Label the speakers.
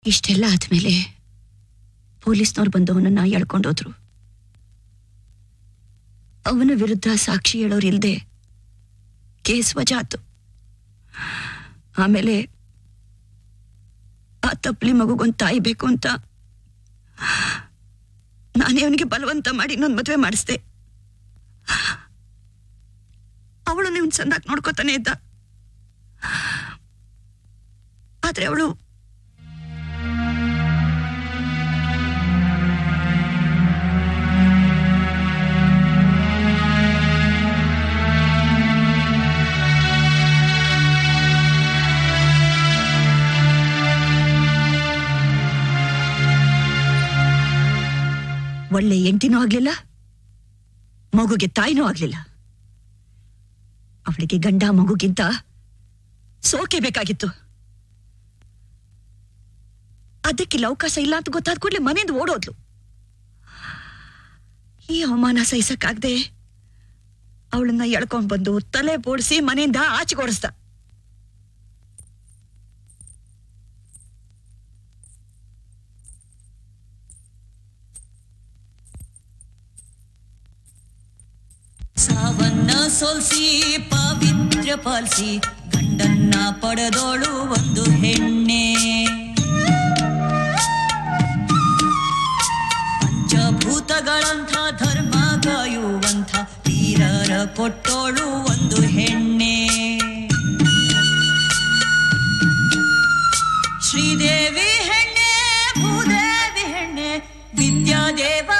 Speaker 1: ಇಷ್ಟೆಲ್ಲ ಆದ್ಮೇಲೆ ಪೊಲೀಸ್ನವ್ರು ಬಂದು ಅವನನ್ನ ಎಳ್ಕೊಂಡೋದ್ರು ಅವನ ವಿರುದ್ಧ ಸಾಕ್ಷಿ ಹೇಳೋರು ಇಲ್ದೆ ಕೇಸ್ ವಜಾತು ಆಮೇಲೆ ಆ ತಪ್ಪಲಿ ಮಗುಗೊಂದು ತಾಯಿ ಬೇಕು ಅಂತ ನಾನೇ ಅವನಿಗೆ ಬಲವಂತ ಮಾಡಿ ಇನ್ನೊಂದು ಮದುವೆ ಮಾಡಿಸ್ದೆ ಅವಳು ನೀವು ಚಂದಾಗಿ ನೋಡ್ಕೋತಾನೆ ಇದ್ದ ಆದ್ರೆ ಅವಳು ಒಳ್ಳೆ ಎಂಟಿನೂ ಆಗ್ಲಿಲ್ಲ ಮಗುಗೆ ತಾಯಿನೂ ಆಗ್ಲಿಲ್ಲ ಅವಳಿಗೆ ಗಂಡ ಮಗುಗಿಂತ ಸೋಕೆ ಬೇಕಾಗಿತ್ತು ಅದಕ್ಕಿಲ್ಲ ಅವಕಾಶ ಇಲ್ಲ ಅಂತ ಗೊತ್ತಾದ ಕೂಡಲೇ ಮನೆಯಿಂದ ಓಡೋದ್ಲು ಈ ಅವಮಾನ ಸಹಿಸಕ್ಕಾಗದೆ ಅವಳನ್ನ ಎಳ್ಕೊಂಡ್ ಬಂದು ತಲೆ ಬೋಡಿಸಿ ಮನೆಯಿಂದ ಆಚೆಗೆ ಓಡಿಸ್ದ
Speaker 2: ಸಾವನ್ನ ಸೋಲ್ಸಿ ಪಾವಿತ್ರ್ಯ ಪಾಲಿಸಿ ಗಂಡನ್ನ ಪಡೆದೋಳು ಒಂದು ಹೆಣ್ಣೆ ಪಂಚಭೂತಗಳಂಥ ಧರ್ಮ ಕಾಯುವಂಥ ವೀರರ ಕೊಟ್ಟೋಳು ಒಂದು ಹೆಣ್ಣೆ ಶ್ರೀದೇವಿ ಹೆಣ್ಣೆ ಭೂದೇವಿ ಹೆಣ್ಣೆ ವಿದ್ಯಾದೇವ